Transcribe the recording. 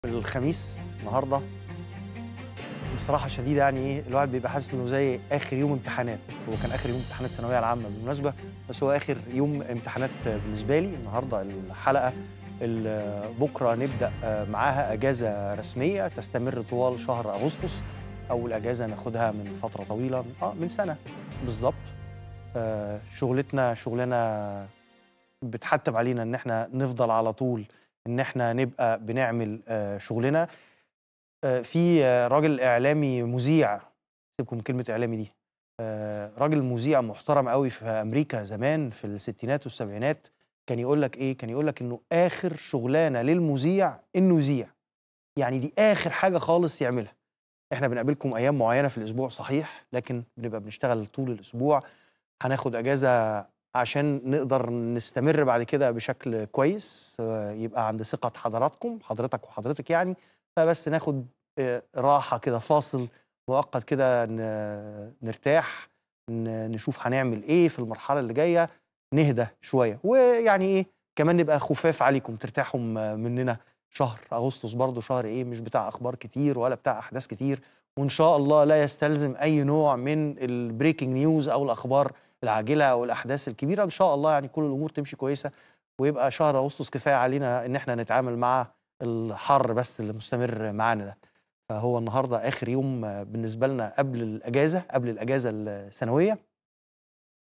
الخميس النهارده بصراحه شديده يعني ايه الواحد بيبقى حاسس انه زي اخر يوم امتحانات هو كان اخر يوم امتحانات الثانويه العامه بالمناسبه بس هو اخر يوم امتحانات بالنسبه لي النهارده الحلقه اللي بكره نبدا معاها اجازه رسميه تستمر طوال شهر اغسطس اول اجازه ناخدها من فتره طويله اه من سنه بالظبط آه شغلتنا شغلنا بتحتم علينا ان احنا نفضل على طول ان احنا نبقى بنعمل آه شغلنا آه في آه راجل اعلامي مذيع سيبكم من كلمه اعلامي دي آه راجل مذيع محترم قوي في امريكا زمان في الستينات والسبعينات كان يقول لك ايه كان يقول لك انه اخر شغلانه للمذيع انه يذيع يعني دي اخر حاجه خالص يعملها احنا بنقابلكم ايام معينه في الاسبوع صحيح لكن بنبقى بنشتغل طول الاسبوع هناخد اجازه عشان نقدر نستمر بعد كده بشكل كويس يبقى عند ثقه حضراتكم حضرتك وحضرتك يعني فبس ناخد راحه كده فاصل مؤقت كده نرتاح نشوف هنعمل ايه في المرحله اللي جايه نهدى شويه ويعني ايه كمان نبقى خفاف عليكم ترتاحوا مننا شهر اغسطس برضو شهر ايه مش بتاع اخبار كتير ولا بتاع احداث كتير وان شاء الله لا يستلزم اي نوع من البريكنج نيوز او الاخبار العاجله او الاحداث الكبيره ان شاء الله يعني كل الامور تمشي كويسه ويبقى شهر اغسطس كفايه علينا ان احنا نتعامل مع الحر بس اللي مستمر معانا ده فهو النهارده اخر يوم بالنسبه لنا قبل الاجازه قبل الاجازه السنويه